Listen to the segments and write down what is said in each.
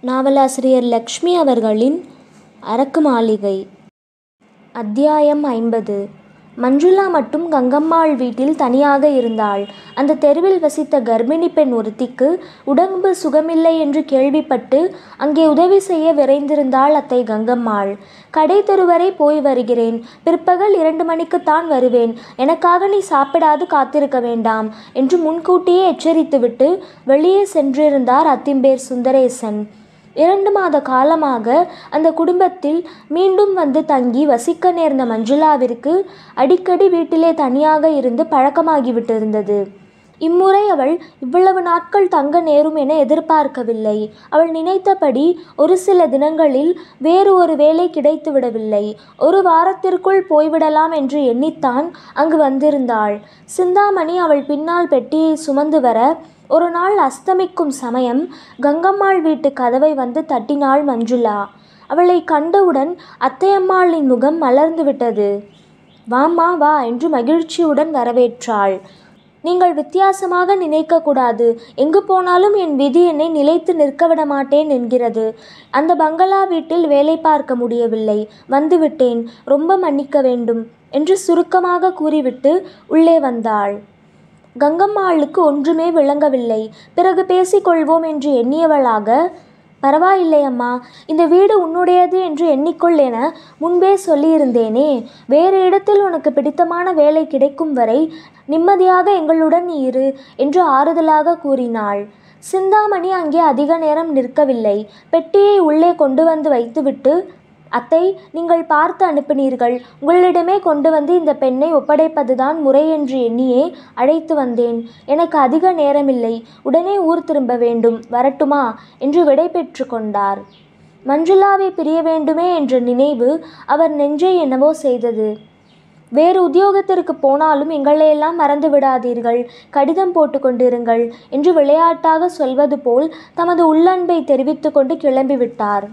நாவலாசிரியர் லக்ஷ்மி அவர்களின் அரக்கு மாளிகை அத்தியாயம் ஐம்பது மஞ்சுளா மட்டும் கங்கம்மாள் வீட்டில் தனியாக இருந்தாள் அந்த தெருவில் வசித்த கர்ப்பிணி பெண் ஒருத்திக்கு உடம்பு சுகமில்லை என்று கேள்விப்பட்டு அங்கே உதவி செய்ய விரைந்திருந்தாள் அத்தை கங்கம்மாள் கடை தெருவரை போய் வருகிறேன் பிற்பகல் இரண்டு மணிக்குத்தான் வருவேன் எனக்காக நீ சாப்பிடாது காத்திருக்க வேண்டாம் என்று முன்கூட்டியே எச்சரித்துவிட்டு வெளியே சென்றிருந்தார் அத்திம்பேர் சுந்தரேசன் இரண்டு மாத காலமாக அந்த குடும்பத்தில் மீண்டும் வந்து தங்கி வசிக்க நேர்ந்த மஞ்சுளாவிற்கு அடிக்கடி வீட்டிலே தனியாக இருந்து பழக்கமாகிவிட்டிருந்தது இம்முறை அவள் இவ்வளவு நாட்கள் தங்க நேரும் என எதிர்பார்க்கவில்லை அவள் நினைத்தபடி ஒரு சில தினங்களில் வேறு ஒரு வேலை கிடைத்து விடவில்லை ஒரு வாரத்திற்குள் போய்விடலாம் என்று எண்ணித்தான் அங்கு வந்திருந்தாள் சிந்தாமணி அவள் பின்னால் பெட்டியை சுமந்து வர ஒரு நாள் அஸ்தமிக்கும் சமயம் கங்கம்மாள் வீட்டு கதவை வந்து தட்டினாள் மஞ்சுளா அவளை கண்டவுடன் அத்தையம்மாளின் முகம் மலர்ந்து விட்டது வாம்மா வா என்று மகிழ்ச்சியுடன் வரவேற்றாள் நீங்கள் வித்தியாசமாக நினைக்கக்கூடாது எங்கு போனாலும் என் விதி என்னை நிலைத்து நிற்க விட மாட்டேன் என்கிறது அந்த பங்களா வீட்டில் வேலை பார்க்க முடியவில்லை வந்துவிட்டேன் ரொம்ப மன்னிக்க வேண்டும் என்று சுருக்கமாக கூறிவிட்டு உள்ளே வந்தாள் கங்கம்மாளுக்கு ஒன்றுமே விளங்கவில்லை பிறகு பேசிக்கொள்வோம் என்று எண்ணியவளாக பரவாயில்லை அம்மா இந்த வீடு உன்னுடையது என்று எண்ணிக்கொள் என முன்பே சொல்லியிருந்தேனே வேறு இடத்தில் உனக்கு பிடித்தமான வேலை கிடைக்கும் வரை நிம்மதியாக எங்களுடன் நீ இரு என்று ஆறுதலாக கூறினாள் சிந்தாமணி அங்கே அதிக நேரம் நிற்கவில்லை பெட்டியை உள்ளே கொண்டு வந்து வைத்துவிட்டு அத்தை நீங்கள் பார்த்து அனுப்பினீர்கள் உங்களிடமே கொண்டு வந்து இந்த பெண்ணை ஒப்படைப்பதுதான் முறை என்று எண்ணியே அழைத்து வந்தேன் எனக்கு அதிக நேரமில்லை உடனே ஊர் திரும்ப வேண்டும் வரட்டுமா என்று விடை பெற்று கொண்டார் மஞ்சுளாவை பிரிய வேண்டுமே என்ற நினைவு அவர் நெஞ்சை என்னவோ செய்தது வேறு உத்தியோகத்திற்கு போனாலும் எங்களையெல்லாம் மறந்து விடாதீர்கள் கடிதம் போட்டு கொண்டிருங்கள் என்று விளையாட்டாக சொல்வது போல் தமது உள்ளன்பை தெரிவித்து கொண்டு கிளம்பிவிட்டார்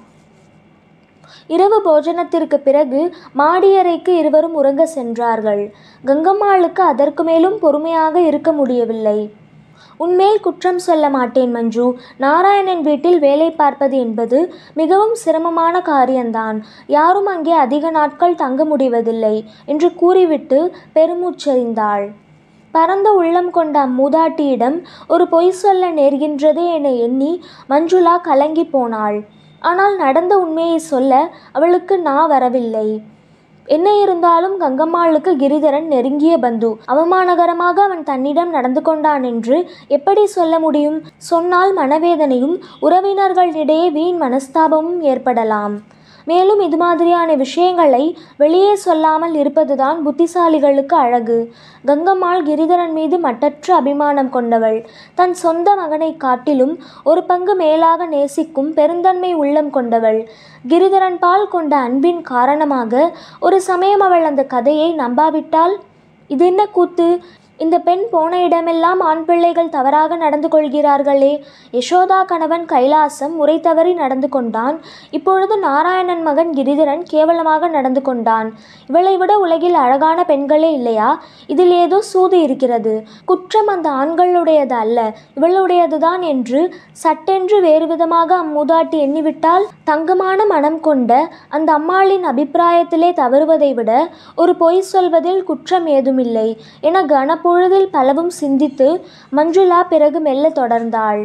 இரவு போஜனத்திற்கு பிறகு மாடியறைக்கு இருவரும் உறங்க சென்றார்கள் கங்கம்மாளுக்கு அதற்கு மேலும் பொறுமையாக இருக்க முடியவில்லை உன்மேல் குற்றம் சொல்ல மாட்டேன் மஞ்சு நாராயணன் வீட்டில் வேலை பார்ப்பது என்பது மிகவும் சிரமமான காரியம்தான் யாரும் அங்கே அதிக நாட்கள் தங்க முடிவதில்லை என்று கூறிவிட்டு பெருமூச்செறிந்தாள் பரந்த உள்ளம் கொண்ட அம்மூதாட்டியிடம் ஒரு பொய் சொல்ல நேர்கின்றதே என எண்ணி மஞ்சுளா கலங்கி போனாள் ஆனால் நடந்த உண்மையை சொல்ல அவளுக்கு நா வரவில்லை என்ன இருந்தாலும் கங்கம்மாளுக்கு கிரிதரன் நெருங்கிய பந்து அவமானகரமாக அவன் தன்னிடம் நடந்து கொண்டான் என்று எப்படி சொல்ல முடியும் சொன்னால் மனவேதனையும் உறவினர்களிடையே வீண் மனஸ்தாபமும் ஏற்படலாம் மேலும் இது மாதிரியான விஷயங்களை வெளியே சொல்லாமல் இருப்பதுதான் புத்திசாலிகளுக்கு அழகு கங்கம்மாள் கிரிதரன் மீது மட்டற்ற அபிமானம் கொண்டவள் தன் சொந்த மகனை காட்டிலும் ஒரு பங்கு மேலாக நேசிக்கும் பெருந்தன்மை உள்ளம் கொண்டவள் கிரிதரன் பால் கொண்ட அன்பின் காரணமாக ஒரு சமயம் அவள் அந்த கதையை நம்பாவிட்டால் இது என்ன கூத்து இந்த பெண் போன இடமெல்லாம் ஆண் பிள்ளைகள் தவறாக நடந்து கொள்கிறார்களே யசோதா கணவன் கைலாசம் முறை தவறி நடந்து கொண்டான் இப்பொழுது நாராயணன் மகன் கிரிதரன் கேவலமாக நடந்து கொண்டான் இவளை விட உலகில் அழகான பெண்களே இல்லையா இதில் ஏதோ சூது இருக்கிறது குற்றம் அந்த ஆண்களுடையது அல்ல இவளுடையதுதான் என்று சட்டென்று வேறு விதமாக அம்மூதாட்டி எண்ணிவிட்டால் தங்கமான மனம் கொண்ட அந்த அம்மாளின் அபிப்பிராயத்திலே தவறுவதை விட ஒரு பொய் சொல்வதில் குற்றம் ஏதுமில்லை என கன பொழுதில் பலவும் சிந்தித்து மஞ்சுளா பிறகு மெல்ல தொடர்ந்தாள்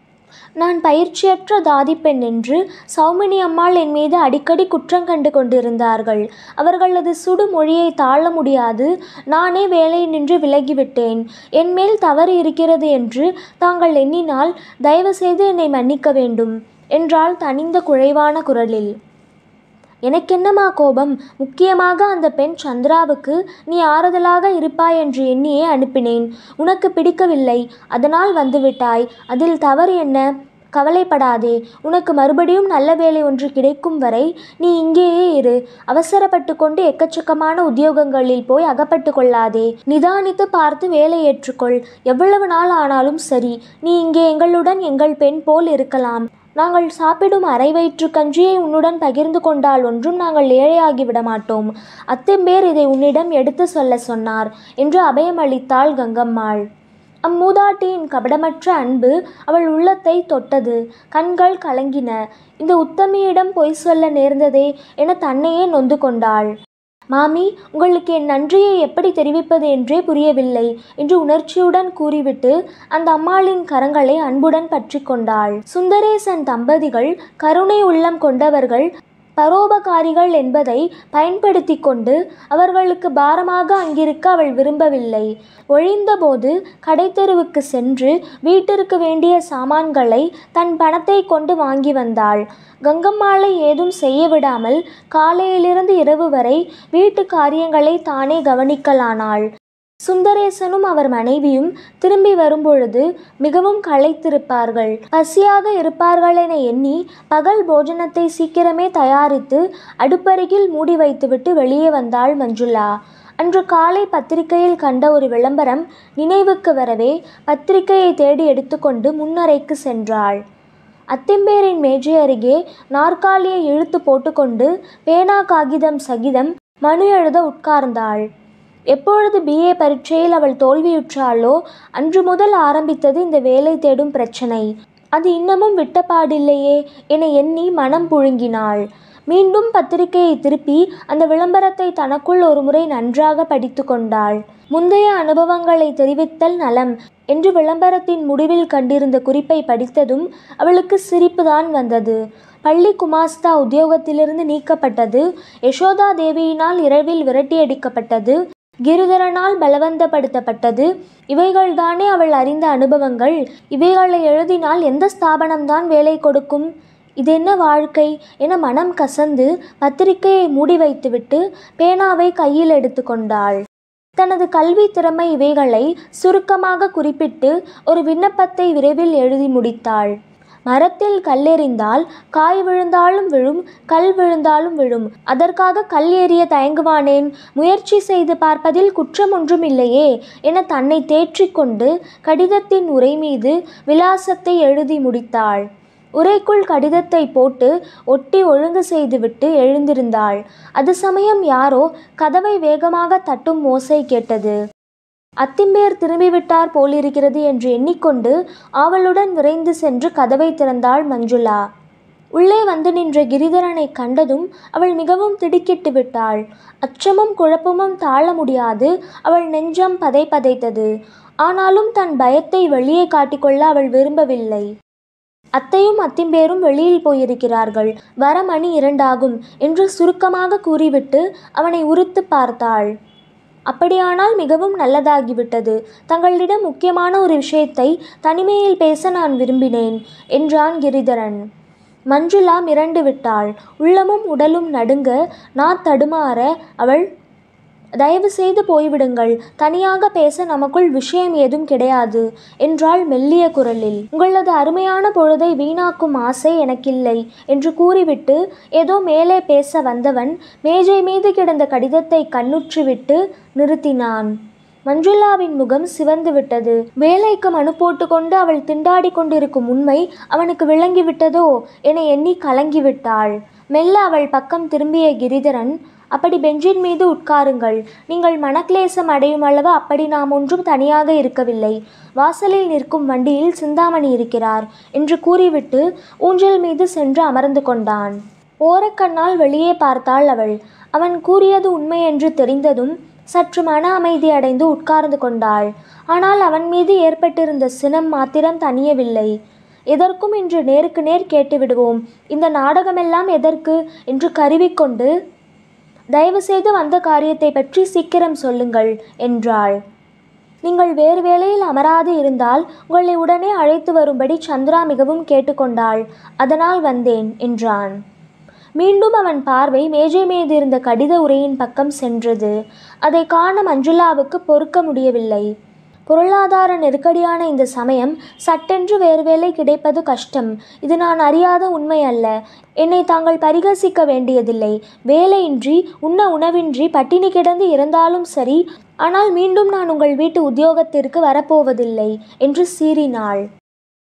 நான் பயிற்சியற்ற தாதிப்பெண் என்று சௌமினி அம்மாள் என் மீது அடிக்கடி குற்றம் கண்டு கொண்டிருந்தார்கள் அவர்களது சுடு மொழியை தாழ முடியாது நானே வேலை நின்று விலகிவிட்டேன் என் மேல் தவறு இருக்கிறது என்று தாங்கள் எண்ணினால் தயவுசெய்து என்னை மன்னிக்க வேண்டும் என்றாள் தனிந்த குழைவான குரலில் எனக்கென்னமா கோபம் முக்கியமாக அந்த பெண் சந்திராவுக்கு நீ ஆறுதலாக இருப்பாய் என்று எண்ணியே அனுப்பினேன் உனக்கு பிடிக்கவில்லை அதனால் வந்துவிட்டாய் அதில் தவறு என்ன கவலைப்படாதே உனக்கு மறுபடியும் நல்ல வேலை ஒன்று கிடைக்கும் வரை நீ இங்கேயே இரு அவசரப்பட்டு கொண்டு எக்கச்சக்கமான உத்தியோகங்களில் போய் அகப்பட்டு கொள்ளாதே நிதானித்து பார்த்து வேலை ஏற்றுக்கொள் எவ்வளவு நாள் ஆனாலும் சரி நீ இங்கே எங்களுடன் எங்கள் பெண் போல் இருக்கலாம் நாங்கள் சாப்பிடும் அரை வயிற்று கஞ்சியை உன்னுடன் பகிர்ந்து கொண்டால் ஒன்றும் நாங்கள் ஏழையாகிவிட மாட்டோம் அத்தெம்பேர் இதை உன்னிடம் எடுத்து சொல்ல சொன்னார் என்று அபயமளித்தாள் கங்கம்மாள் அம்மூதாட்டியின் கபடமற்ற அன்பு அவள் உள்ளத்தை தொட்டது கண்கள் கலங்கின இந்த உத்தமியிடம் பொய் சொல்ல நேர்ந்ததே என தன்னையே நொந்து கொண்டாள் மாமி உங்களுக்கு என் நன்றியை எப்படி தெரிவிப்பது என்றே புரியவில்லை என்று உணர்ச்சியுடன் கூறிவிட்டு அந்த அம்மாளின் கரங்களை அன்புடன் பற்றி கொண்டாள் சுந்தரேசன் தம்பதிகள் கருணை உள்ளம் கொண்டவர்கள் பரோபகாரிகள் என்பதை பயன்படுத்தி கொண்டு அவர்களுக்கு பாரமாக அங்கிருக்க அவள் விரும்பவில்லை ஒழிந்தபோது கடைத்தெருவுக்கு சென்று வீட்டிற்கு வேண்டிய சாமான்களை தன் பணத்தை கொண்டு வாங்கி வந்தாள் கங்கம்மாளை ஏதும் செய்ய விடாமல் காலையிலிருந்து இரவு வரை வீட்டு காரியங்களை தானே கவனிக்கலானாள் சுந்தரேசனும் அவர் மனைவியும் திரும்பி வரும்பொழுது மிகவும் களைத்திருப்பார்கள் பசியாக இருப்பார்கள் என எண்ணி பகல் போஜனத்தை சீக்கிரமே தயாரித்து அடுப்பருகில் மூடி வைத்துவிட்டு வெளியே வந்தாள் மஞ்சுளா அன்று காலை பத்திரிகையில் கண்ட ஒரு விளம்பரம் நினைவுக்கு வரவே பத்திரிகையை தேடி எடுத்துக்கொண்டு முன்னறைக்கு சென்றாள் அத்திம்பேரின் மேஜை அருகே நாற்காலியை இழுத்து போட்டுக்கொண்டு பேனா காகிதம் சகிதம் மனு எழுத உட்கார்ந்தாள் எப்பொழுது பிஏ பரீட்சையில் அவள் தோல்வியுற்றாளோ அன்று முதல் ஆரம்பித்தது இந்த வேலை தேடும் பிரச்சனை அது இன்னமும் விட்டப்பாடில்லையே என எண்ணி மனம் புழுங்கினாள் மீண்டும் பத்திரிகையை திருப்பி அந்த விளம்பரத்தை தனக்குள் ஒருமுறை நன்றாக படித்து கொண்டாள் முந்தைய அனுபவங்களை தெரிவித்தல் நலம் என்று விளம்பரத்தின் முடிவில் கண்டிருந்த குறிப்பை படித்ததும் அவளுக்கு சிரிப்புதான் வந்தது பள்ளி குமாஸ்தா உத்தியோகத்திலிருந்து நீக்கப்பட்டது யசோதா தேவியினால் இரவில் விரட்டியடிக்கப்பட்டது கிரிதரனால் பலவந்தப்படுத்தப்பட்டது இவைகள்தானே அவள் அறிந்த அனுபவங்கள் இவைகளை எழுதினால் எந்த ஸ்தாபனம்தான் வேலை கொடுக்கும் இதென்ன வாழ்க்கை என மனம் கசந்து பத்திரிகையை மூடி வைத்துவிட்டு பேனாவை கையில் எடுத்துக்கொண்டாள் தனது கல்வி திறமை இவைகளை சுருக்கமாக குறிப்பிட்டு ஒரு விண்ணப்பத்தை விரைவில் எழுதி முடித்தாள் மரத்தில் கல்லெறிந்தால் காய் விழுந்தாலும் விழும் கல் விழுந்தாலும் விழும் அதற்காக கல் எறிய தயங்குவானேன் முயற்சி செய்து பார்ப்பதில் குற்றம் ஒன்றும் இல்லையே என தன்னை தேற்றிக்கொண்டு கடிதத்தின் உரை மீது விலாசத்தை எழுதி முடித்தாள் உரைக்குள் கடிதத்தை போட்டு ஒட்டி ஒழுங்கு செய்துவிட்டு எழுந்திருந்தாள் அது சமயம் யாரோ கதவை வேகமாக தட்டும் ஓசை கேட்டது அத்திம்பேர் திரும்பிவிட்டார் போலிருக்கிறது என்று எண்ணிக்கொண்டு ஆவலுடன் விரைந்து சென்று கதவை திறந்தாள் மஞ்சுளா உள்ளே வந்து நின்ற கிரிதரனை கண்டதும் அவள் மிகவும் திடுக்கிட்டு விட்டாள் அச்சமும் குழப்பமும் தாழ முடியாது அவள் நெஞ்சம் பதை பதைத்தது ஆனாலும் தன் பயத்தை வெளியே காட்டிக்கொள்ள அவள் விரும்பவில்லை அத்தையும் அத்திம்பேரும் வெளியில் போயிருக்கிறார்கள் வர மணி இரண்டாகும் என்று சுருக்கமாக கூறிவிட்டு அவனை உறுத்து பார்த்தாள் அப்படியானால் மிகவும் நல்லதாகிவிட்டது தங்களிடம் முக்கியமான ஒரு விஷயத்தை தனிமையில் பேச நான் விரும்பினேன் என்றான் கிரிதரன் மஞ்சுளா மிரண்டு விட்டாள் உள்ளமும் உடலும் நடுங்க நான் தடுமாற அவள் தயவு செய்து போய்விடுங்கள் தனியாக பேச நமக்குள் விஷயம் ஏதும் கிடையாது என்றாள் மெல்லிய குரலில் உங்களது அருமையான பொழுதை வீணாக்கும் ஆசை எனக்கில்லை என்று கூறிவிட்டு ஏதோ மேலே பேச வந்தவன் மேஜை மீது கிடந்த கடிதத்தை கண்ணுற்றுவிட்டு நிறுத்தினான் மஞ்சுளாவின் முகம் சிவந்து விட்டது வேலைக்கு மனு போட்டுக்கொண்டு அவள் திண்டாடி கொண்டிருக்கும் உண்மை அவனுக்கு விளங்கிவிட்டதோ என எண்ணி கலங்கிவிட்டாள் மெல்ல அவள் பக்கம் திரும்பிய கிரிதரன் அப்படி பெஞ்சின் மீது உட்காருங்கள் நீங்கள் மனக்லேசம் அடையும் அளவு அப்படி நாம் ஒன்றும் தனியாக இருக்கவில்லை வாசலில் நிற்கும் வண்டியில் சிந்தாமணி இருக்கிறார் என்று கூறிவிட்டு ஊஞ்சல் மீது சென்று அமர்ந்து கொண்டான் ஓரக்கண்ணால் வெளியே பார்த்தாள் அவள் அவன் கூறியது உண்மை என்று தெரிந்ததும் சற்று மன அமைதி அடைந்து உட்கார்ந்து கொண்டாள் ஆனால் அவன் மீது ஏற்பட்டிருந்த சினம் மாத்திரம் தணியவில்லை எதற்கும் இன்று நேருக்கு நேர் கேட்டுவிடுவோம் இந்த நாடகமெல்லாம் எதற்கு என்று கருவிக்கொண்டு தயவு செய்து வந்த காரியத்தை பற்றி சீக்கிரம் சொல்லுங்கள் என்றாள் நீங்கள் வேறு வேளையில் அமராது இருந்தால் உங்களை உடனே அழைத்து வரும்படி சந்திரா மிகவும் கேட்டுக்கொண்டாள் அதனால் வந்தேன் என்றான் மீண்டும் அவன் பார்வை மேஜை மீது இருந்த கடித உரையின் பக்கம் சென்றது அதை காண மஞ்சுளாவுக்கு பொறுக்க முடியவில்லை பொருளாதார நெருக்கடியான இந்த சமயம் சட்டென்று வேறு வேலை கிடைப்பது கஷ்டம் இது நான் அறியாத உண்மை அல்ல என்னை தாங்கள் பரிகசிக்க வேண்டியதில்லை வேலையின்றி உண்ண உணவின்றி பட்டினி கிடந்து இறந்தாலும் சரி ஆனால் மீண்டும் நான் உங்கள் வீட்டு உத்தியோகத்திற்கு வரப்போவதில்லை என்று சீறினாள்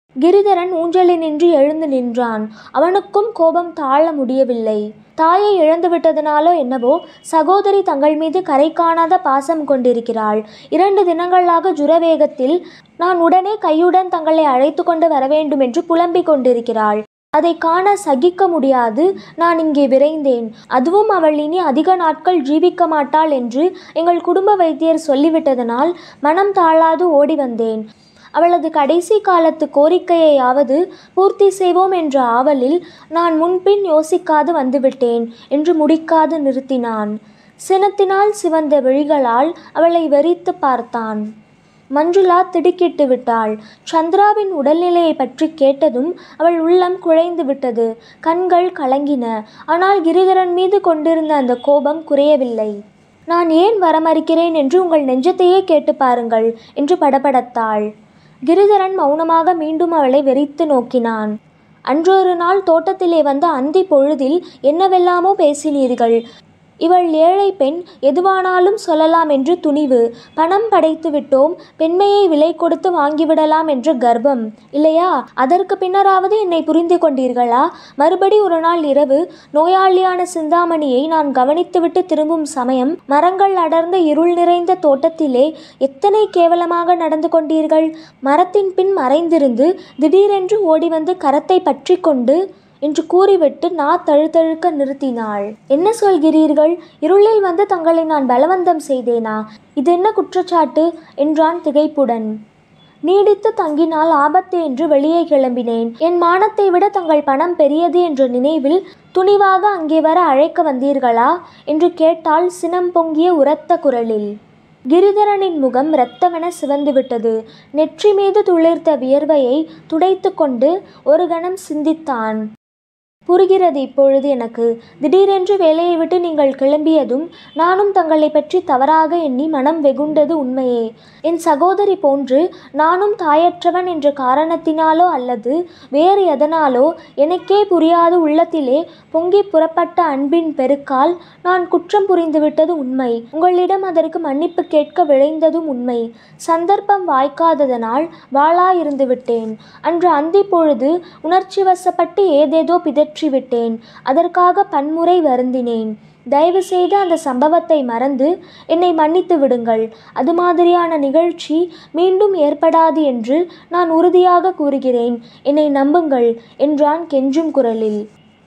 கிரிதரன் ஊஞ்சலினின்று எழுந்து நின்றான் அவனுக்கும் கோபம் தாழ முடியவில்லை தாயை இழந்து விட்டதனாலோ என்னவோ சகோதரி தங்கள் மீது கரை காணாத பாசம் கொண்டிருக்கிறாள் இரண்டு தினங்களாக ஜுரவேகத்தில் நான் உடனே கையுடன் தங்களை அழைத்து கொண்டு வர வேண்டும் என்று புலம்பிக் கொண்டிருக்கிறாள் அதை காண சகிக்க முடியாது நான் இங்கே விரைந்தேன் அதுவும் அவள் இனி அதிக நாட்கள் ஜீவிக்க மாட்டாள் என்று எங்கள் குடும்ப வைத்தியர் சொல்லிவிட்டதனால் மனம் தாழாது ஓடி வந்தேன் அவளது கடைசி காலத்து கோரிக்கையையாவது பூர்த்தி செய்வோம் என்ற ஆவலில் நான் முன்பின் யோசிக்காது வந்துவிட்டேன் என்று முடிக்காது நிறுத்தினான் சினத்தினால் சிவந்த விழிகளால் அவளை வெறித்து பார்த்தான் மஞ்சுளா திடுக்கிட்டு விட்டாள் சந்திராவின் உடல்நிலையை பற்றி கேட்டதும் அவள் உள்ளம் குழைந்து விட்டது கண்கள் கலங்கின ஆனால் கிரிதரன் மீது கொண்டிருந்த அந்த கோபம் குறையவில்லை நான் ஏன் வரமறுக்கிறேன் என்று உங்கள் நெஞ்சத்தையே கேட்டு பாருங்கள் என்று படபடத்தாள் கிரிதரன் மௌனமாக மீண்டும் அவளை வெறித்து நோக்கினான் அன்றொரு நாள் தோட்டத்திலே வந்த அந்தி பொழுதில் என்னவெல்லாமோ பேசினீர்கள் இவள் ஏழை பெண் எதுவானாலும் சொல்லலாம் என்று துணிவு பணம் படைத்து விட்டோம் பெண்மையை விலை கொடுத்து வாங்கிவிடலாம் என்ற கர்ப்பம் இல்லையா அதற்கு பின்னராவது என்னை புரிந்து கொண்டீர்களா மறுபடி ஒரு நாள் இரவு நோயாளியான சிந்தாமணியை நான் கவனித்துவிட்டு திரும்பும் சமயம் மரங்கள் அடர்ந்த இருள் நிறைந்த தோட்டத்திலே எத்தனை கேவலமாக நடந்து கொண்டீர்கள் மரத்தின் பின் மறைந்திருந்து திடீரென்று ஓடி வந்து கரத்தை பற்றி கொண்டு என்று கூறிவிட்டு நா தழுதழுக்க நிறுத்தினாள் என்ன சொல்கிறீர்கள் இருளில் வந்து தங்களை நான் பலவந்தம் செய்தேனா இது என்ன குற்றச்சாட்டு என்றான் திகைப்புடன் நீடித்து தங்கினால் ஆபத்து என்று வெளியே கிளம்பினேன் என் மானத்தை விட தங்கள் பணம் பெரியது என்ற நினைவில் துணிவாக அங்கே வர அழைக்க வந்தீர்களா என்று கேட்டால் சினம் பொங்கிய உரத்த குரலில் கிரிதரனின் முகம் இரத்தமென சிவந்துவிட்டது நெற்றி மீது துளிர்த்த வியர்வையை துடைத்து கொண்டு ஒரு கணம் சிந்தித்தான் புரிகிறது இப்பொழுது எனக்கு திடீரென்று வேலையை விட்டு நீங்கள் கிளம்பியதும் நானும் தங்களை பற்றி தவறாக எண்ணி மனம் வெகுண்டது உண்மையே என் சகோதரி போன்று நானும் தாயற்றவன் என்ற காரணத்தினாலோ அல்லது வேறு எதனாலோ எனக்கே புரியாத உள்ளத்திலே பொங்கி புறப்பட்ட அன்பின் பெருக்கால் நான் குற்றம் புரிந்துவிட்டது உண்மை உங்களிடம் அதற்கு மன்னிப்பு கேட்க விழைந்ததும் உண்மை சந்தர்ப்பம் வாய்க்காததனால் வாளாயிருந்து விட்டேன் அன்று அந்தி பொழுது உணர்ச்சி வசப்பட்டு ஏதேதோ பிதற்றி விட்டேன் அதற்காக பன்முறை வருந்தினேன் தயவு செய்து அந்த சம்பவத்தை மறந்து என்னை மன்னித்து விடுங்கள் அது மாதிரியான நிகழ்ச்சி மீண்டும் ஏற்படாது என்று நான் உறுதியாக கூறுகிறேன் என்னை நம்புங்கள் என்றான் கெஞ்சும் குரலில்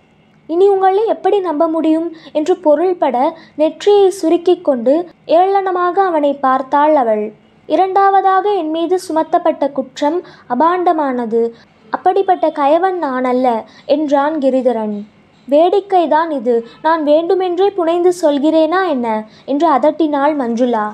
இனி உங்களை எப்படி நம்ப முடியும் என்று பொருள்பட நெற்றியை சுருக்கிக் கொண்டு ஏளனமாக அவனை பார்த்தாள் அவள் இரண்டாவதாக என் மீது சுமத்தப்பட்ட குற்றம் அபாண்டமானது அப்படிப்பட்ட கயவன் நான் அல்ல என்றான் கிரிதரன் வேடிக்கைதான் இது நான் வேண்டுமென்றே புனைந்து சொல்கிறேனா என்ன என்று அதட்டினாள் மஞ்சுளா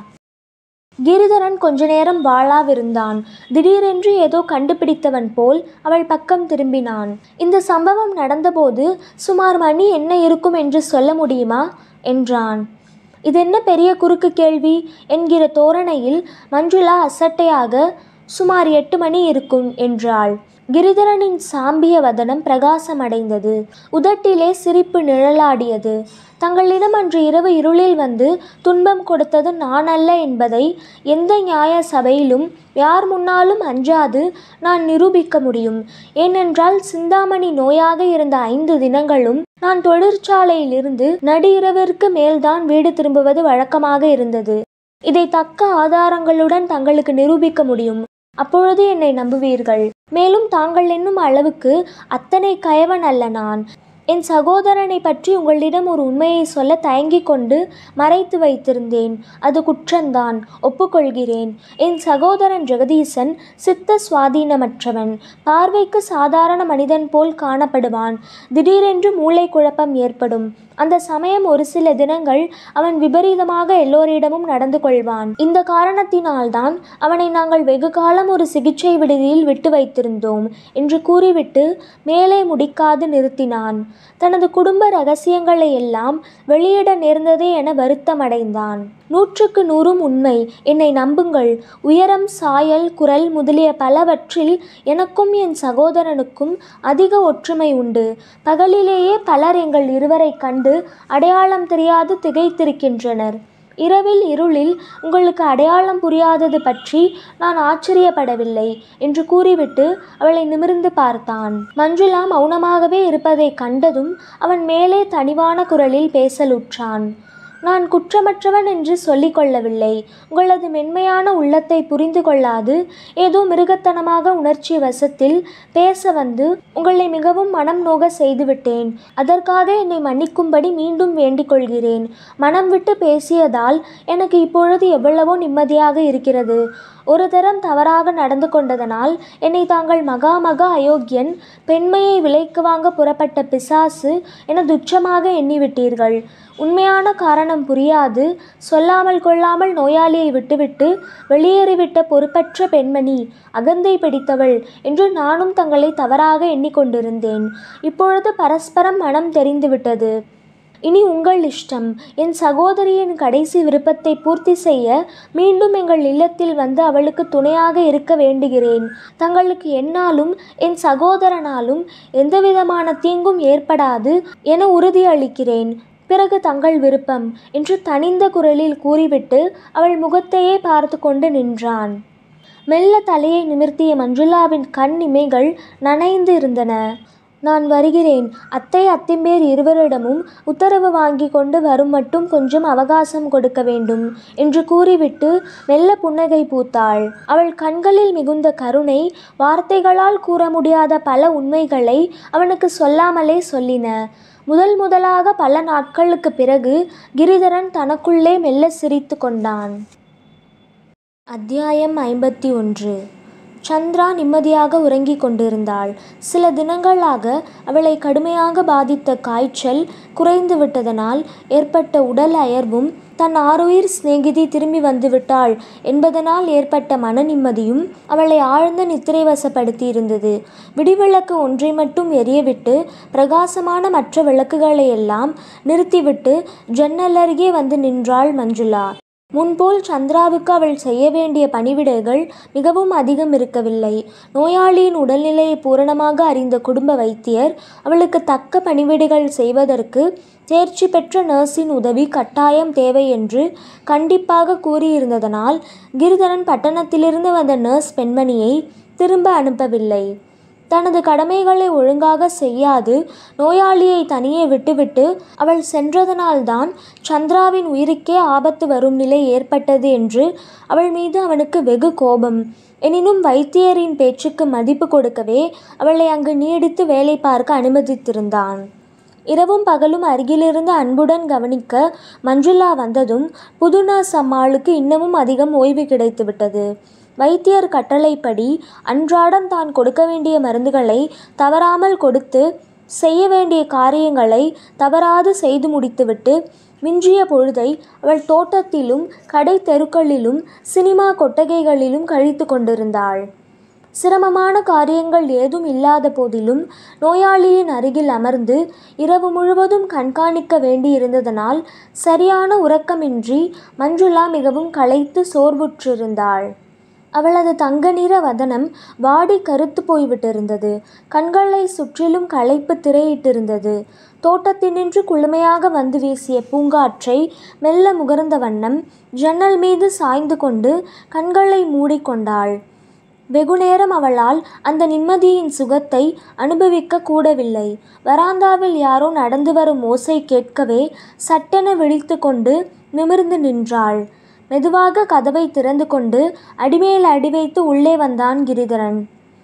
கிரிதரன் கொஞ்ச நேரம் வாளாவிருந்தான் திடீரென்று ஏதோ கண்டுபிடித்தவன் போல் அவள் பக்கம் திரும்பினான் இந்த சம்பவம் நடந்தபோது சுமார் மணி என்ன இருக்கும் என்று சொல்ல முடியுமா என்றான் இதென்ன பெரிய குறுக்கு கேள்வி என்கிற தோரணையில் மஞ்சுளா அசட்டையாக சுமார் எட்டு மணி இருக்கும் என்றாள் கிரிதரனின் சாம்பிய வதனம் பிரகாசமடைந்தது உதட்டிலே சிரிப்பு நிழலாடியது தங்களிடம் அன்று இரவு இருளில் வந்து துன்பம் கொடுத்தது நான் அல்ல என்பதை எந்த நியாய சபையிலும் யார் முன்னாலும் அஞ்சாது நான் நிரூபிக்க முடியும் ஏனென்றால் சிந்தாமணி நோயாக இருந்த ஐந்து தினங்களும் நான் தொழிற்சாலையிலிருந்து நடு இரவிற்கு மேல்தான் வீடு திரும்புவது வழக்கமாக இருந்தது இதை தக்க ஆதாரங்களுடன் தங்களுக்கு நிரூபிக்க முடியும் அப்பொழுது என்னை நம்புவீர்கள் மேலும் தாங்கள் என்னும் அளவுக்கு அத்தனை கயவன் அல்ல நான் என் சகோதரனை பற்றி உங்களிடம் ஒரு உண்மையை சொல்ல தயங்கிக் கொண்டு மறைத்து வைத்திருந்தேன் அது குற்றந்தான் ஒப்புக்கொள்கிறேன் என் சகோதரன் ஜெகதீசன் சித்த சுவாதீனமற்றவன் பார்வைக்கு சாதாரண மனிதன் போல் காணப்படுவான் திடீரென்று மூளை குழப்பம் ஏற்படும் அந்த சமயம் ஒரு சில தினங்கள் அவன் விபரீதமாக எல்லோரிடமும் நடந்து கொள்வான் இந்த காரணத்தினால்தான் அவனை நாங்கள் வெகு காலம் ஒரு சிகிச்சை விடுதியில் விட்டு வைத்திருந்தோம் என்று கூறிவிட்டு மேலே முடிக்காது நிறுத்தினான் தனது குடும்ப ரகசியங்களை எல்லாம் வெளியிட நேர்ந்ததே என வருத்தமடைந்தான் நூற்றுக்கு நூறும் உண்மை என்னை நம்புங்கள் உயரம் சாயல் குரல் முதலிய பலவற்றில் எனக்கும் என் சகோதரனுக்கும் அதிக ஒற்றுமை உண்டு பகலிலேயே பலர் எங்கள் இருவரை கண்டு அடையாளம் தெரியாது திகைத்திருக்கின்றனர் இரவில் இருளில் உங்களுக்கு அடையாளம் புரியாதது பற்றி நான் ஆச்சரியப்படவில்லை என்று கூறிவிட்டு அவளை நிமிர்ந்து பார்த்தான் மஞ்சுளா மௌனமாகவே இருப்பதைக் கண்டதும் அவன் மேலே தனிவான குரலில் பேசலுற்றான் நான் குற்றமற்றவன் என்று சொல்லிக் கொள்ளவில்லை உங்களது மென்மையான உள்ளத்தை புரிந்து கொள்ளாது ஏதோ மிருகத்தனமாக உணர்ச்சி வசத்தில் பேச வந்து உங்களை மிகவும் மனம் நோக செய்துவிட்டேன் அதற்காக என்னை மன்னிக்கும்படி மீண்டும் வேண்டிக் கொள்கிறேன் மனம் விட்டு பேசியதால் எனக்கு இப்பொழுது எவ்வளவோ நிம்மதியாக இருக்கிறது ஒரு தரம் தவறாக நடந்து கொண்டதனால் என்னை தாங்கள் மகா மகா அயோக்கியன் பெண்மையை விலைக்கு வாங்க புறப்பட்ட பிசாசு என துச்சமாக எண்ணிவிட்டீர்கள் உண்மையான காரணம் புரியாது சொல்லாமல் கொள்ளாமல் நோயாளியை விட்டுவிட்டு வெளியேறிவிட்ட பொறுப்பற்ற பெண்மணி அகந்தை பிடித்தவள் என்று நானும் தங்களை தவறாக எண்ணிக்கொண்டிருந்தேன் இப்பொழுது பரஸ்பரம் மனம் தெரிந்துவிட்டது இனி உங்கள் இஷ்டம் என் சகோதரியின் கடைசி விருப்பத்தை பூர்த்தி செய்ய மீண்டும் எங்கள் இல்லத்தில் வந்து அவளுக்கு துணையாக இருக்க வேண்டுகிறேன் தங்களுக்கு என்னாலும் என் சகோதரனாலும் எந்தவிதமான தீங்கும் ஏற்படாது என உறுதியளிக்கிறேன் பிறகு தங்கள் விருப்பம் என்று தனிந்த குரலில் கூறிவிட்டு அவள் முகத்தையே பார்த்து கொண்டு நின்றான் மெல்ல தலையை நிமிர்த்திய மஞ்சுளாவின் கண் இமைகள் நனைந்து இருந்தன நான் வருகிறேன் அத்தை அத்திம்பேர் இருவரிடமும் உத்தரவு வாங்கி கொண்டு வரும் மட்டும் கொஞ்சம் அவகாசம் கொடுக்க வேண்டும் என்று கூறிவிட்டு மெல்ல புன்னகை பூத்தாள் அவள் கண்களில் மிகுந்த கருணை வார்த்தைகளால் கூற முடியாத பல உண்மைகளை அவனுக்கு சொல்லாமலே சொல்லின முதல் முதலாக பல நாட்களுக்கு பிறகு கிரிதரன் தனக்குள்ளே மெல்ல சிரித்து கொண்டான் அத்தியாயம் ஐம்பத்தி ஒன்று சந்திரா நிம்மதியாக உறங்கிக் கொண்டிருந்தாள் சில தினங்களாக அவளை கடுமையாக பாதித்த காய்ச்சல் குறைந்து விட்டதனால் ஏற்பட்ட உடல் அயர்வும் தன் ஆருயிர் சிநேகிதி திரும்பி வந்துவிட்டாள் என்பதனால் ஏற்பட்ட மன நிம்மதியும் அவளை ஆழ்ந்த நித்திரை வசப்படுத்தி இருந்தது விடிவிளக்கு ஒன்றை மட்டும் எரியவிட்டு பிரகாசமான மற்ற விளக்குகளை எல்லாம் நிறுத்திவிட்டு ஜன்னல் அருகே வந்து நின்றாள் மஞ்சுளா முன்போல் சந்திராவுக்கு அவள் செய்ய வேண்டிய பணிவிடைகள் மிகவும் அதிகம் இருக்கவில்லை நோயாளியின் உடல்நிலையை பூரணமாக அறிந்த குடும்ப வைத்தியர் அவளுக்கு தக்க பணிவிடைகள் செய்வதற்கு தேர்ச்சி பெற்ற நர்ஸின் உதவி கட்டாயம் தேவை என்று கண்டிப்பாக கூறியிருந்ததனால் கிரிதரன் பட்டணத்திலிருந்து வந்த நர்ஸ் பெண்மணியை திரும்ப அனுப்பவில்லை தனது கடமைகளை ஒழுங்காக செய்யாது நோயாளியை தனியே விட்டுவிட்டு அவள் சென்றதனால்தான் சந்திராவின் உயிருக்கே ஆபத்து வரும் நிலை ஏற்பட்டது என்று அவள் மீது அவனுக்கு வெகு கோபம் எனினும் வைத்தியரின் பேச்சுக்கு மதிப்பு கொடுக்கவே அவளை அங்கு நீடித்து வேலை பார்க்க அனுமதித்திருந்தான் இரவும் பகலும் அருகிலிருந்து அன்புடன் கவனிக்க மஞ்சுளா வந்ததும் புது நர்ஸ் அம்மாளுக்கு இன்னமும் அதிகம் ஓய்வு கிடைத்துவிட்டது வைத்தியர் கட்டளைப்படி அன்றாடம் தான் கொடுக்க வேண்டிய மருந்துகளை தவறாமல் கொடுத்து செய்ய வேண்டிய காரியங்களை தவறாது செய்து முடித்துவிட்டு மிஞ்சிய பொழுதை அவள் தோட்டத்திலும் கடை தெருக்களிலும் சினிமா கொட்டகைகளிலும் கழித்து கொண்டிருந்தாள் சிரமமான காரியங்கள் ஏதும் இல்லாத போதிலும் நோயாளியின் அருகில் அமர்ந்து இரவு முழுவதும் கண்காணிக்க வேண்டியிருந்ததனால் சரியான உறக்கமின்றி மஞ்சுளா மிகவும் களைத்து சோர்வுற்றிருந்தாள் அவளது தங்க நிற வதனம் வாடி கருத்து போய்விட்டிருந்தது கண்களை சுற்றிலும் களைப்பு திரையிட்டிருந்தது தோட்டத்தினின்று குளுமையாக வந்து வீசிய பூங்காற்றை மெல்ல முகர்ந்த வண்ணம் ஜன்னல் மீது சாய்ந்து கொண்டு கண்களை மூடிக்கொண்டாள் வெகுநேரம் அவளால் அந்த நிம்மதியின் சுகத்தை அனுபவிக்க கூடவில்லை வராந்தாவில் யாரோ நடந்து வரும் ஓசை கேட்கவே சட்டென விழித்து கொண்டு நிமிர்ந்து நின்றாள் மெதுவாக கதவை திறந்து கொண்டு அடிமேல் அடி வைத்து உள்ளே வந்தான் கிரிதரன்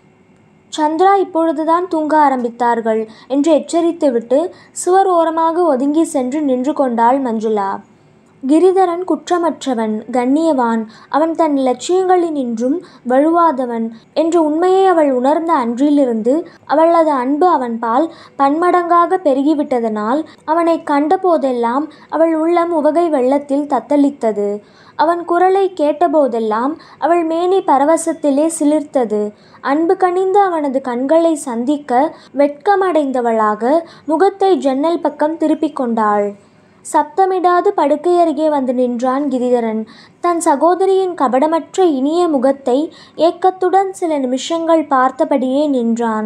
சந்திரா இப்பொழுதுதான் தூங்க ஆரம்பித்தார்கள் என்று எச்சரித்துவிட்டு சுவர் ஓரமாக ஒதுங்கி சென்று நின்று கொண்டாள் மஞ்சுளா கிரிதரன் குற்றமற்றவன் கண்ணியவான் அவன் தன் லட்சியங்களினின்றும் வழுவாதவன் என்ற உண்மையை அவள் உணர்ந்த அன்றிலிருந்து அவளது அன்பு அவன் பால் பன்மடங்காக பெருகிவிட்டதனால் அவனை கண்டபோதெல்லாம் அவள் உள்ளம் உவகை வெள்ளத்தில் தத்தளித்தது அவன் குரலை கேட்டபோதெல்லாம் அவள் மேனி பரவசத்திலே சிலிர்த்தது அன்பு கனிந்த அவனது கண்களை சந்திக்க வெட்கமடைந்தவளாக முகத்தை ஜன்னல் பக்கம் திருப்பிக் கொண்டாள் சப்தமிடாது படுக்கை அருகே வந்து நின்றான் கிரிதரன் தன் சகோதரியின் கபடமற்ற இனிய முகத்தை ஏக்கத்துடன் சில நிமிஷங்கள் பார்த்தபடியே நின்றான்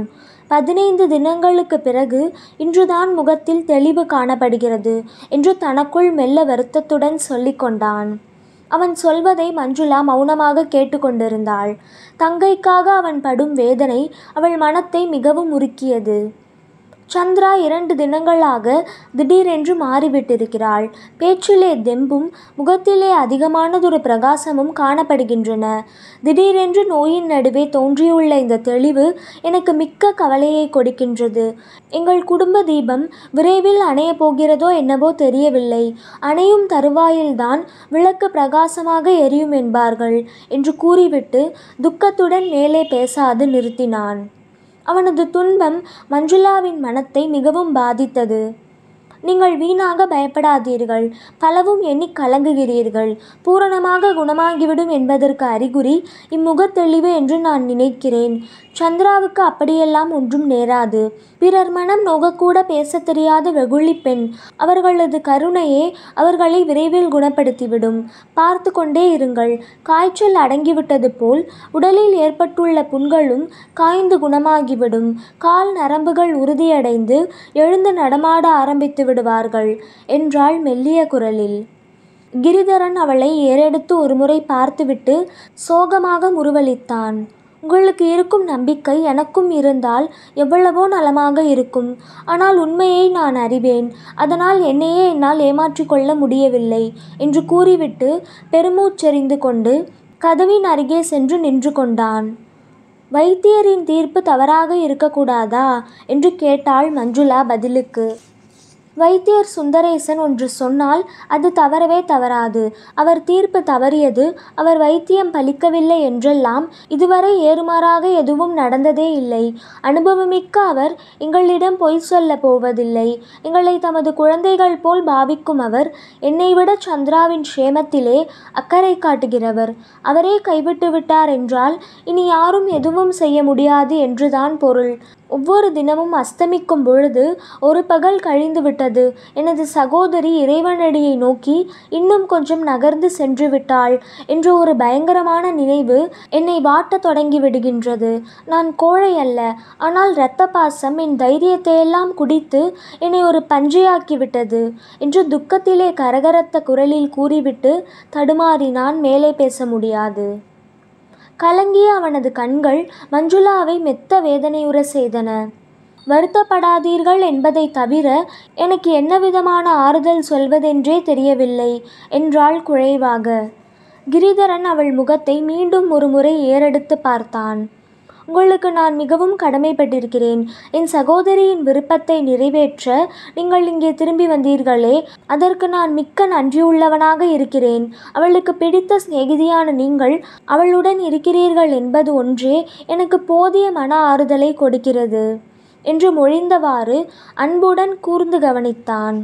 பதினைந்து தினங்களுக்கு பிறகு இன்றுதான் முகத்தில் தெளிவு காணப்படுகிறது என்று தனக்குள் மெல்ல வருத்தத்துடன் சொல்லிக் கொண்டான் அவன் சொல்வதை மஞ்சுளா மௌனமாக கேட்டுக்கொண்டிருந்தாள் தங்கைக்காக அவன் படும் வேதனை அவள் மனத்தை மிகவும் உருக்கியது சந்திரா இரண்டு தினங்களாக திடீரென்று மாறிவிட்டிருக்கிறாள் பேச்சிலே தெம்பும் முகத்திலே அதிகமானதொரு பிரகாசமும் காணப்படுகின்றன திடீரென்று நோயின் நடுவே தோன்றியுள்ள இந்த தெளிவு எனக்கு மிக்க கவலையை கொடுக்கின்றது எங்கள் குடும்ப தீபம் விரைவில் அணையப் போகிறதோ என்னவோ தெரியவில்லை அணையும் தருவாயில்தான் விளக்கு பிரகாசமாக எரியும் என்பார்கள் என்று கூறிவிட்டு துக்கத்துடன் மேலே பேசாது நிறுத்தினான் அவனது துன்பம் மஞ்சுளாவின் மனத்தை மிகவும் பாதித்தது நீங்கள் வீணாக பயப்படாதீர்கள் பலவும் எண்ணி கலங்குகிறீர்கள் பூரணமாக குணமாகிவிடும் என்பதற்கு அறிகுறி இம்முகத்தெளிவு என்று நான் நினைக்கிறேன் சந்திராவுக்கு அப்படியெல்லாம் ஒன்றும் நேராது பிறர் மனம் நோகக்கூட பேசத் தெரியாத வெகுளி பெண் அவர்களது கருணையே அவர்களை விரைவில் குணப்படுத்திவிடும் பார்த்து கொண்டே இருங்கள் காய்ச்சல் அடங்கிவிட்டது போல் உடலில் ஏற்பட்டுள்ள புண்களும் காய்ந்து குணமாகிவிடும் கால் நரம்புகள் உறுதியடைந்து எழுந்து நடமாட ஆரம்பித்து விடுவார்கள் என்றாள் மெல்லிய குரலில் கிரிதரன் அவளை ஏறெடுத்து ஒருமுறை பார்த்துவிட்டு சோகமாக முறுவலித்தான் உங்களுக்கு இருக்கும் நம்பிக்கை எனக்கும் இருந்தால் எவ்வளவோ நலமாக இருக்கும் ஆனால் உண்மையை நான் அறிவேன் அதனால் என்னையே என்னால் ஏமாற்றிக் கொள்ள முடியவில்லை என்று கூறிவிட்டு பெருமூச்செறிந்து கொண்டு கதவின் அருகே சென்று நின்று கொண்டான் வைத்தியரின் தீர்ப்பு தவறாக இருக்கக்கூடாதா என்று கேட்டாள் மஞ்சுளா பதிலுக்கு வைத்தியர் சுந்தரேசன் ஒன்று சொன்னால் அது தவறவே தவறாது அவர் தீர்ப்பு தவறியது அவர் வைத்தியம் பலிக்கவில்லை என்றெல்லாம் இதுவரை ஏறுமாறாக எதுவும் நடந்ததே இல்லை அனுபவமிக்க அவர் எங்களிடம் பொய் சொல்ல போவதில்லை எங்களை தமது குழந்தைகள் போல் பாவிக்கும் அவர் என்னை விட சந்திராவின் க்ஷேமத்திலே அக்கறை காட்டுகிறவர் அவரே கைவிட்டு விட்டார் என்றால் இனி யாரும் எதுவும் செய்ய முடியாது என்றுதான் பொருள் ஒவ்வொரு தினமும் அஸ்தமிக்கும் பொழுது ஒரு பகல் கழிந்து விட்டது எனது சகோதரி இறைவனடியை நோக்கி இன்னும் கொஞ்சம் நகர்ந்து சென்று விட்டாள் என்ற ஒரு பயங்கரமான நினைவு என்னை வாட்டத் தொடங்கி விடுகின்றது நான் கோழை அல்ல ஆனால் இரத்த பாசம் என் தைரியத்தையெல்லாம் குடித்து என்னை ஒரு பன்றியாக்கி விட்டது என்று துக்கத்திலே கரகரத்த குரலில் கூறிவிட்டு தடுமாறினான் மேலே பேச முடியாது கலங்கிய அவனது கண்கள் மஞ்சுளாவை மெத்த வேதனையுற செய்தன வருத்தப்படாதீர்கள் என்பதை தவிர எனக்கு என்ன விதமான ஆறுதல் சொல்வதென்றே தெரியவில்லை என்றாள் குழைவாக கிரிதரன் அவள் முகத்தை மீண்டும் ஒருமுறை ஏறெடுத்து பார்த்தான் உங்களுக்கு நான் மிகவும் கடமைப்பட்டிருக்கிறேன் என் சகோதரியின் விருப்பத்தை நிறைவேற்ற நீங்கள் இங்கே திரும்பி வந்தீர்களே அதற்கு நான் மிக்க நன்றியுள்ளவனாக இருக்கிறேன் அவளுக்கு பிடித்த சிநேகிதியான நீங்கள் அவளுடன் இருக்கிறீர்கள் என்பது ஒன்றே எனக்கு போதிய மன ஆறுதலை கொடுக்கிறது என்று மொழிந்தவாறு அன்புடன் கூர்ந்து கவனித்தான்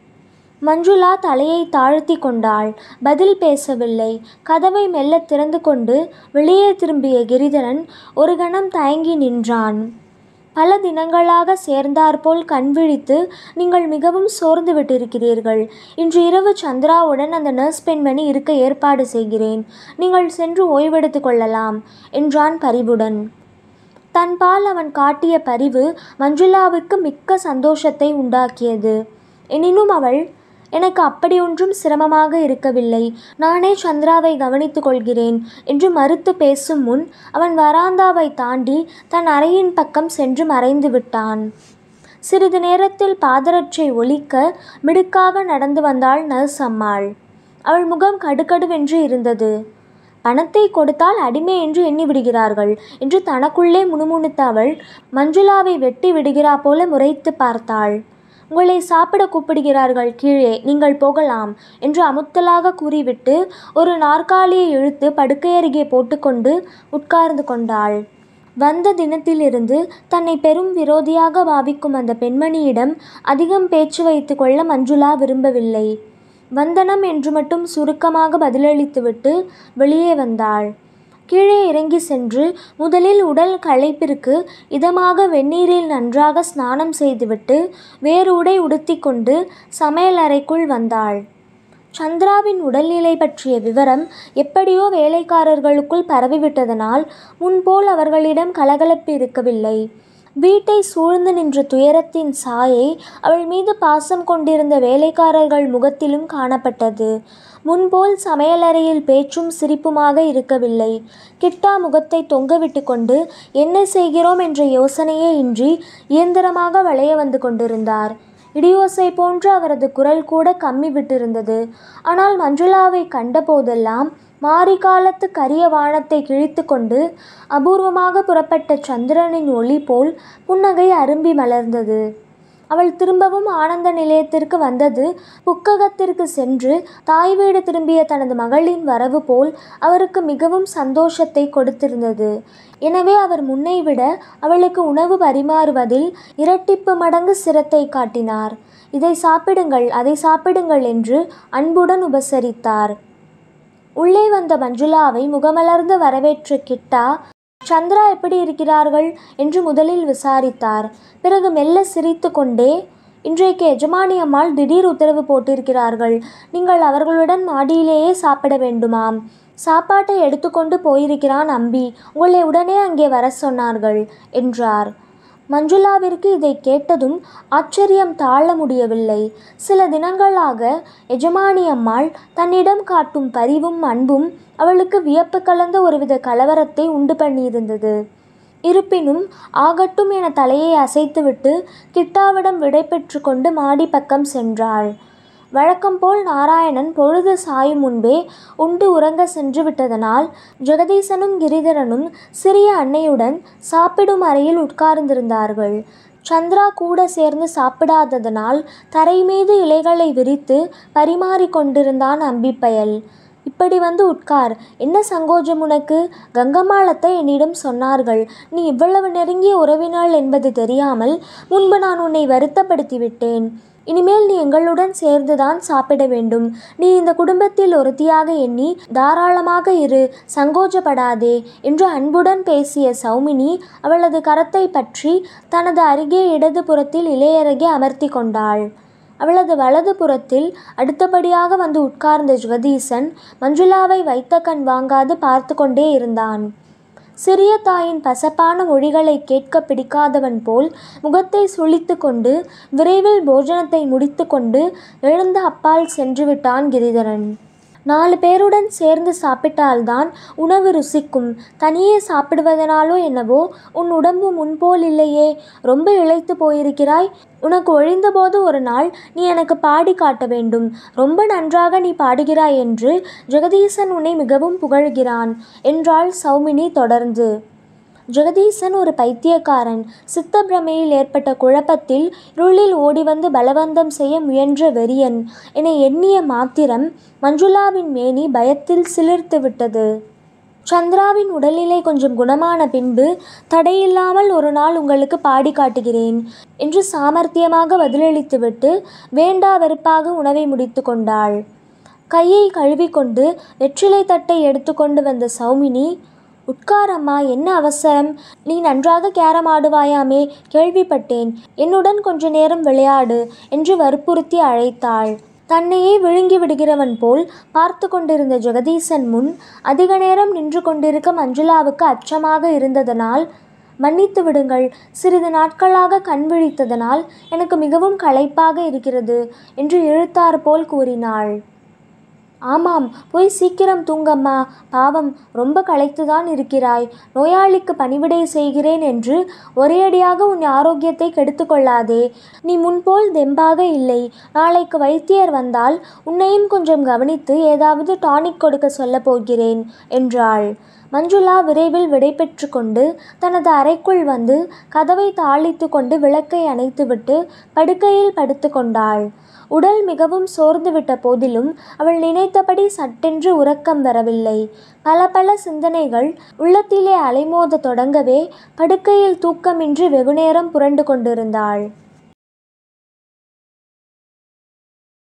மஞ்சுளா தலையை தாழ்த்தி கொண்டாள் பதில் பேசவில்லை கதவை மெல்ல திறந்து கொண்டு வெளியே திரும்பிய கிரிதரன் ஒரு கணம் தயங்கி நின்றான் பல தினங்களாக சேர்ந்தாற்போல் கண் விழித்து நீங்கள் மிகவும் சோர்ந்து விட்டிருக்கிறீர்கள் இன்று இரவு சந்திராவுடன் அந்த நர்ஸ் பெண்மணி இருக்க ஏற்பாடு செய்கிறேன் நீங்கள் சென்று ஓய்வெடுத்து கொள்ளலாம் என்றான் பரிவுடன் தன்பால் அவன் காட்டிய பரிவு மஞ்சுளாவுக்கு மிக்க சந்தோஷத்தை உண்டாக்கியது எனினும் அவள் எனக்கு அப்படி ஒன்றும் சிரமமாக இருக்கவில்லை நானே சந்திராவை கவனித்துக் கொள்கிறேன் என்று மறுத்து பேசும் முன் அவன் வராந்தாவை தாண்டி தன் அறையின் பக்கம் சென்று மறைந்து விட்டான் சிறிது நேரத்தில் பாதரட்சை ஒலிக்க மிடுக்காக நடந்து வந்தாள் நர்ஸ் அம்மாள் அவள் முகம் கடுகடுவென்று இருந்தது பணத்தை கொடுத்தால் அடிமை என்று எண்ணி விடுகிறார்கள் என்று தனக்குள்ளே முணுமுணுத்த அவள் மஞ்சுளாவை வெட்டி விடுகிறா போல முறைத்து பார்த்தாள் உங்களை சாப்பிட கூப்பிடுகிறார்கள் கீழே நீங்கள் போகலாம் என்று அமுத்தலாக கூறிவிட்டு ஒரு நாற்காலியை இழுத்து படுக்கை அருகே போட்டுக்கொண்டு உட்கார்ந்து கொண்டாள் வந்த தினத்திலிருந்து தன்னை பெரும் விரோதியாக பாவிக்கும் அந்த பெண்மணியிடம் அதிகம் பேச்சு வைத்து கொள்ள மஞ்சுளா விரும்பவில்லை வந்தனம் என்று மட்டும் சுருக்கமாக பதிலளித்துவிட்டு வெளியே வந்தாள் கீழே இறங்கி சென்று முதலில் உடல் களைப்பிற்கு இதமாக வெந்நீரில் நன்றாக ஸ்நானம் செய்துவிட்டு வேறு உடை உடுத்திக்கொண்டு சமையலறைக்குள் வந்தாள் சந்திராவின் உடல்நிலை பற்றிய விவரம் எப்படியோ வேலைக்காரர்களுக்குள் பரவிவிட்டதனால் முன்போல் அவர்களிடம் கலகலப்பு இருக்கவில்லை வீட்டை சூழ்ந்து நின்ற துயரத்தின் சாயை அவள் மீது பாசம் கொண்டிருந்த வேலைக்காரர்கள் முகத்திலும் காணப்பட்டது முன்போல் சமையலறையில் பேச்சும் சிரிப்புமாக இருக்கவில்லை கிட்டா முகத்தை தொங்கவிட்டு கொண்டு என்ன செய்கிறோம் என்ற யோசனையே இன்றி இயந்திரமாக வளைய வந்து கொண்டிருந்தார் இடியோசை போன்று அவரது குரல் கூட கம்மி விட்டிருந்தது ஆனால் மஞ்சுளாவை கண்டபோதெல்லாம் மாரி காலத்து கரிய வானத்தை கிழித்து கொண்டு அபூர்வமாக புறப்பட்ட சந்திரனின் ஒளி போல் புன்னகை அரும்பி மலர்ந்தது அவள் திரும்பவும் ஆனந்த நிலையத்திற்கு வந்தது புக்ககத்திற்கு சென்று தாய் வீடு திரும்பிய தனது மகளின் வரவு போல் அவருக்கு மிகவும் சந்தோஷத்தை கொடுத்திருந்தது எனவே அவர் முன்னை விட அவளுக்கு உணவு பரிமாறுவதில் இரட்டிப்பு மடங்கு சிரத்தை காட்டினார் இதை சாப்பிடுங்கள் அதை சாப்பிடுங்கள் என்று அன்புடன் உபசரித்தார் உள்ளே வந்த மஞ்சுளாவை முகமலர்ந்து வரவேற்ற கிட்டா சந்திரா எப்படி இருக்கிறார்கள் என்று முதலில் விசாரித்தார் பிறகு மெல்ல சிரித்து கொண்டே இன்றைக்கு எஜமானி அம்மாள் திடீர் உத்தரவு போட்டிருக்கிறார்கள் நீங்கள் அவர்களுடன் மாடியிலேயே சாப்பிட வேண்டுமாம் சாப்பாட்டை எடுத்துக்கொண்டு போயிருக்கிறான் அம்பி உங்களை உடனே அங்கே வர சொன்னார்கள் என்றார் மஞ்சுளாவிற்கு இதை கேட்டதும் ஆச்சரியம் தாழ முடியவில்லை சில தினங்களாக எஜமானி அம்மாள் தன்னிடம் காட்டும் பரிவும் அன்பும் அவளுக்கு வியப்பு கலந்த ஒருவித கலவரத்தை உண்டு பண்ணியிருந்தது இருப்பினும் ஆகட்டும் என தலையை அசைத்துவிட்டு கிட்டாவிடம் விடை பெற்று கொண்டு மாடி பக்கம் சென்றாள் வழக்கம்போல் நாராயணன் பொழுது சாயும் முன்பே உண்டு உறங்க சென்று விட்டதனால் ஜெகதீசனும் கிரிதரனும் சிறிய அன்னையுடன் சாப்பிடும் அறையில் உட்கார்ந்திருந்தார்கள் சந்திரா கூட சேர்ந்து சாப்பிடாததனால் தரை மீது இலைகளை விரித்து பரிமாறிக் கொண்டிருந்தான் அம்பிப்பயல் இப்படி வந்து உட்கார் என்ன சங்கோஜம் உனக்கு கங்கம்மாளத்தை என்னிடம் சொன்னார்கள் நீ இவ்வளவு நெருங்கிய உறவினாள் என்பது தெரியாமல் முன்பு நான் உன்னை வருத்தப்படுத்தி விட்டேன் இனிமேல் நீ எங்களுடன் சேர்ந்துதான் சாப்பிட வேண்டும் நீ இந்த குடும்பத்தில் ஒருத்தியாக எண்ணி தாராளமாக இரு சங்கோஜப்படாதே என்று அன்புடன் பேசிய சௌமினி அவளது கரத்தை பற்றி தனது அருகே இடது புறத்தில் இலையருகே அமர்த்தி கொண்டாள் அவளது வலது புறத்தில் அடுத்தபடியாக வந்து உட்கார்ந்த ஜெகதீசன் மஞ்சுளாவை வைத்த கண் வாங்காது பார்த்து கொண்டே இருந்தான் சிறிய தாயின் பசப்பான மொழிகளை கேட்க பிடிக்காதவன் போல் முகத்தை சுளித்து கொண்டு விரைவில் போஜனத்தை முடித்து கொண்டு எழுந்து அப்பால் சென்று விட்டான் கிரிதரன் நாலு பேருடன் சேர்ந்து சாப்பிட்டால்தான் உணவு ருசிக்கும் தனியே சாப்பிடுவதனாலோ என்னவோ உன் உடம்பு முன்போல் இல்லையே ரொம்ப இழைத்து போயிருக்கிறாய் உனக்கு ஒழிந்தபோது ஒரு நாள் நீ எனக்கு பாடி காட்ட வேண்டும் ரொம்ப நன்றாக நீ பாடுகிறாய் என்று ஜெகதீசன் உன்னை மிகவும் புகழ்கிறான் என்றாள் சௌமினி தொடர்ந்து ஜெகதீசன் ஒரு பைத்தியக்காரன் சித்தப்பிரமையில் ஏற்பட்ட குழப்பத்தில் இருளில் ஓடிவந்து பலவந்தம் செய்ய முயன்ற வெறியன் என எண்ணிய மாத்திரம் மஞ்சுளாவின் மேனி பயத்தில் சிலிர்த்து விட்டது சந்திராவின் உடல்நிலை கொஞ்சம் குணமான பின்பு தடையில்லாமல் ஒரு நாள் உங்களுக்கு பாடி காட்டுகிறேன் என்று சாமர்த்தியமாக பதிலளித்துவிட்டு வேண்டா வெறுப்பாக உணவை முடித்து கொண்டாள் கையை கழுவிக்கொண்டு வெற்றிலை தட்டை எடுத்துக்கொண்டு வந்த சௌமினி உட்காரம்மா என்ன அவசரம் நீ நன்றாக கேரம் ஆடுவாயாமே கேள்விப்பட்டேன் என்னுடன் கொஞ்ச நேரம் விளையாடு என்று வற்புறுத்தி அழைத்தாள் தன்னையே விழுங்கி விடுகிறவன் போல் பார்த்து கொண்டிருந்த ஜெகதீசன் முன் அதிக நேரம் நின்று கொண்டிருக்க மஞ்சுளாவுக்கு அச்சமாக இருந்ததனால் மன்னித்து விடுங்கள் சிறிது நாட்களாக கண் விழித்ததனால் எனக்கு மிகவும் களைப்பாக இருக்கிறது என்று இழுத்தார் போல் கூறினாள் ஆமாம் போய் சீக்கிரம் தூங்கம்மா பாவம் ரொம்ப களைத்துதான் இருக்கிறாய் நோயாளிக்கு பணிவிடை செய்கிறேன் என்று ஒரேயடியாக உன் ஆரோக்கியத்தை கெடுத்து கொள்ளாதே நீ முன்போல் தெம்பாக இல்லை நாளைக்கு வைத்தியர் வந்தால் உன்னையும் கொஞ்சம் கவனித்து ஏதாவது டானிக் கொடுக்க சொல்லப் போகிறேன் என்றாள் மஞ்சுளா விரைவில் விடைபெற்று கொண்டு தனது அறைக்குள் வந்து கதவை தாளித்து கொண்டு விளக்கை அணைத்துவிட்டு படுக்கையில் படுத்து கொண்டாள் உடல் மிகவும் சோர்ந்துவிட்ட போதிலும் அவள் நினைத்தபடி சட்டென்று உறக்கம் வரவில்லை பல பல சிந்தனைகள் உள்ளத்திலே அலைமோத தொடங்கவே படுக்கையில் தூக்கமின்றி வெகுநேரம் புரண்டு கொண்டிருந்தாள்